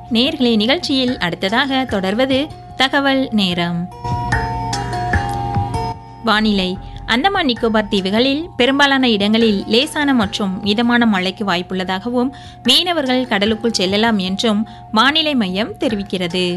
நேர்களே நிகழ்ச்சியில் அடுத்ததாக தொடர்வது தகவல் நேரம் வானிலை அந்தமான் நிக்கோபார் தீவுகளில் பெரும்பாலான இடங்களில் லேசான மற்றும் மிதமான மழைக்கு வாய்ப்புள்ளதாகவும் மீனவர்கள் கடலுக்குள் செல்லலாம் என்றும் வானிலை மையம் தெரிவிக்கிறது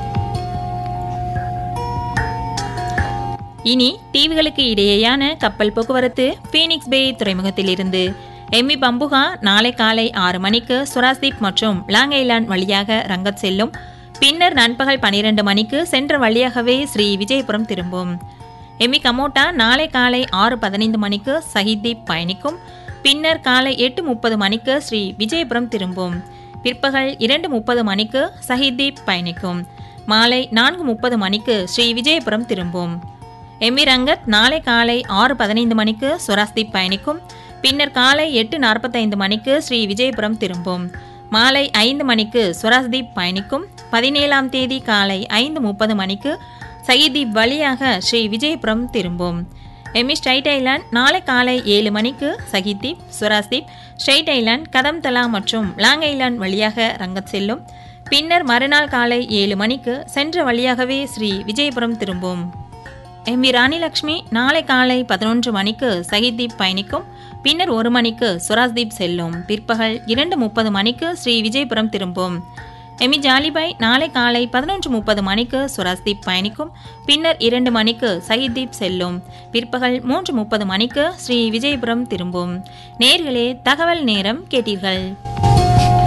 இனி தீவுகளுக்கு இடையேயான கப்பல் போக்குவரத்து பீனிக்ஸ் பே துறைமுகத்திலிருந்து எம்மி பம்புகா நாளை காலை ஆறு மணிக்கு சுராஸ்தீப் மற்றும் லாங் ஐலாண்ட் வழியாக ரங்கத் செல்லும் பின்னர் நண்பகல் பனிரெண்டு மணிக்கு சென்ற வழியாகவே ஸ்ரீ விஜயபுரம் திரும்பும் எம்மி கமோட்டா நாளை காலை ஆறு பதினைந்து மணிக்கு சஹித்தீப் பயணிக்கும் பின்னர் காலை எட்டு முப்பது மணிக்கு ஸ்ரீ விஜயபுரம் திரும்பும் பிற்பகல் இரண்டு முப்பது மணிக்கு சஹித்தீப் பயணிக்கும் மாலை நான்கு முப்பது மணிக்கு ஸ்ரீ விஜயபுரம் திரும்பும் எம்மி ரங்கத் நாளை காலை ஆறு பதினைந்து மணிக்கு சுராஸ்தீப் பயணிக்கும் பின்னர் காலை எட்டு நாற்பத்தைந்து மணிக்கு ஸ்ரீ விஜயபுரம் திரும்பும் மாலை ஐந்து மணிக்கு சுராஸ்தீப் பயணிக்கும் பதினேழாம் தேதி காலை ஐந்து முப்பது மணிக்கு சகிதீப் வழியாக ஸ்ரீ விஜயபுரம் திரும்பும் எம்மி ஸ்ட்ரைட் ஐலாண்ட் நாளை காலை ஏழு மணிக்கு சகிதீப் சுராஸ்தீப் ஸ்ட்ரைட் ஐலாண்ட் கதம்தலா மற்றும் லாங் ஐலாண்ட் வழியாக ரங்கத் செல்லும் பின்னர் மறுநாள் காலை ஏழு மணிக்கு சென்ற வழியாகவே ஸ்ரீ விஜயபுரம் திரும்பும் எம்பி ராணிலக்ஷ்மி நாளை காலை பதினொன்று மணிக்கு சகிதீப் பயணிக்கும் பின்னர் ஒரு மணிக்கு சுராஸ்தீப் செல்லும் பிற்பகல் இரண்டு முப்பது மணிக்கு ஸ்ரீ விஜயபுரம் திரும்பும் எமி ஜாலிபாய் நாளை காலை பதினொன்று முப்பது மணிக்கு சுராஸ்தீப் பயணிக்கும் பின்னர் இரண்டு மணிக்கு சகிதீப் செல்லும் பிற்பகல் மூன்று முப்பது மணிக்கு ஸ்ரீ விஜயபுரம் திரும்பும் நேர்களே தகவல் நேரம் கேட்டீர்கள்